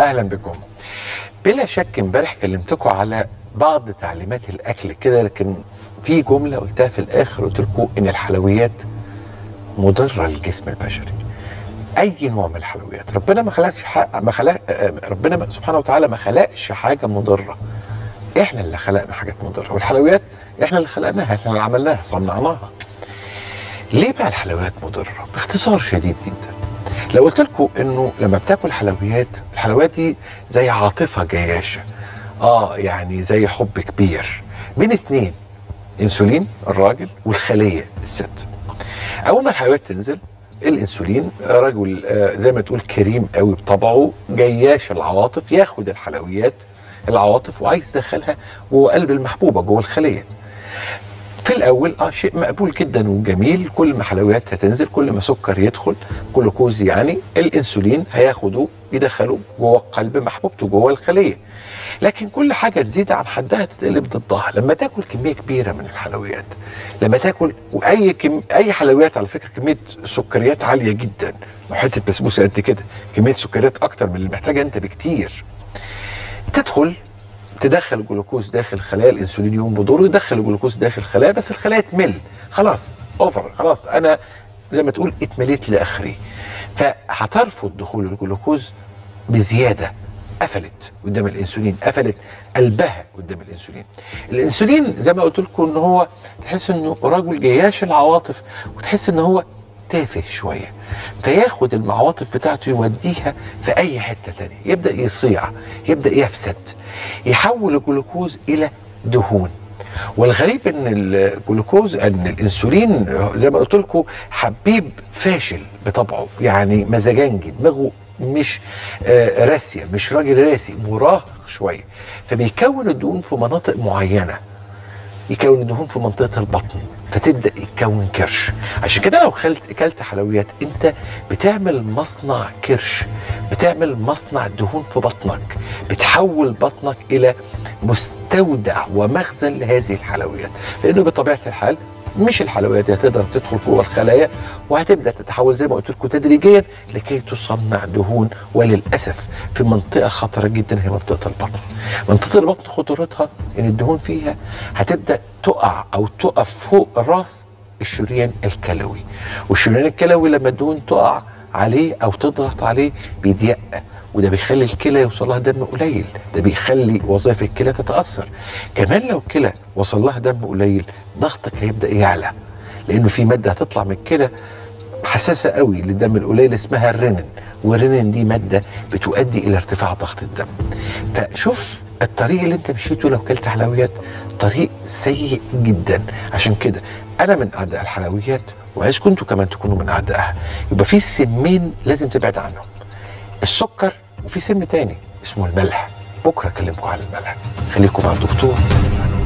اهلا بكم بلا شك امبارح كلمتكم على بعض تعليمات الاكل كده لكن في جمله قلتها في الاخر قلت لكم ان الحلويات مضره للجسم البشري اي نوع من الحلويات ربنا ما خلقش ح- ما خلق آه، ربنا سبحانه وتعالى ما خلقش حاجه مضره احنا اللي خلقنا حاجات مضره والحلويات احنا اللي خلقناها احنا اللي عملناها صنعناها ليه بقى الحلويات مضره باختصار شديد جدا لو قلت لكم انه لما بتاكل حلويات الحلويات دي زي عاطفه جياشه اه يعني زي حب كبير بين اتنين انسولين الراجل والخليه الست اول ما الحلويات تنزل الانسولين رجل آه، زي ما تقول كريم قوي بطبعه جياش العواطف ياخد الحلويات العواطف وعايز يدخلها جوه قلب المحبوبه جوه الخليه في الاول اه شيء مقبول جدا وجميل كل ما حلويات هتنزل كل ما سكر يدخل جلوكوز يعني الانسولين هياخده يدخله جوه قلب محبوبته جوه الخليه لكن كل حاجه تزيد عن حدها تتقلب ضدها لما تاكل كميه كبيره من الحلويات لما تاكل واي كم اي حلويات على فكره كميه سكريات عاليه جدا وحته بسبوسه قد كده كميه سكريات اكتر من اللي محتاجها انت بكتير تدخل تدخل الجلوكوز داخل خلايا الانسولين يقوم بدوره يدخل الجلوكوز داخل الخلايا بس الخلايا تمل خلاص اوفر خلاص انا زي ما تقول اتمليت لاخري فهترفض دخول الجلوكوز بزياده قفلت قدام الانسولين قفلت قلبها قدام الانسولين الانسولين زي ما قلت لكم ان هو تحس انه رجل جياش العواطف وتحس ان هو تافه شويه فياخد العواطف بتاعته يوديها في اي حته تانية يبدا يصيع يبدا يفسد يحول الجلوكوز الى دهون والغريب ان الجلوكوز ان الانسولين زي ما قلت لكم حبيب فاشل بطبعه يعني مزاجنجي دماغه مش آه، راسيه مش راجل راسي مراهق شويه فبيكون الدهون في مناطق معينه يكون الدهون في منطقه البطن فتبدا يتكون كرش عشان كده لو خلت اكلت حلويات انت بتعمل مصنع كرش بتعمل مصنع دهون في بطنك بتحول بطنك الى مستودع ومخزن لهذه الحلويات لانه بطبيعه الحال مش الحلويات دي هتقدر تدخل جوه الخلايا وهتبدا تتحول زي ما قلت لكم تدريجيا لكي تصنع دهون وللاسف في منطقه خطره جدا هي منطقه البطن. منطقه البطن خطورتها ان الدهون فيها هتبدا تقع او تقف فوق راس الشريان الكلوي والشريان الكلوي لما الدهون تقع عليه او تضغط عليه بيضيق وده بيخلي الكلى يوصل لها دم قليل ده بيخلي وظائف الكلى تتاثر كمان لو الكلى وصل لها دم قليل ضغطك هيبدا يعلى لانه في ماده هتطلع من الكلى حساسه قوي للدم القليل اسمها الرينين والرينين دي ماده بتؤدي الى ارتفاع ضغط الدم فشوف الطريق اللي انت مشيته لو كلت حلويات طريق سيء جدا عشان كده انا من اعداء الحلويات وعايزكم انتوا كمان تكونوا من اعدائها يبقى في سمين لازم تبعد عنهم السكر وفي سم تاني اسمه الملح بكره اكلمكم على الملح خليكم مع الدكتور اسمع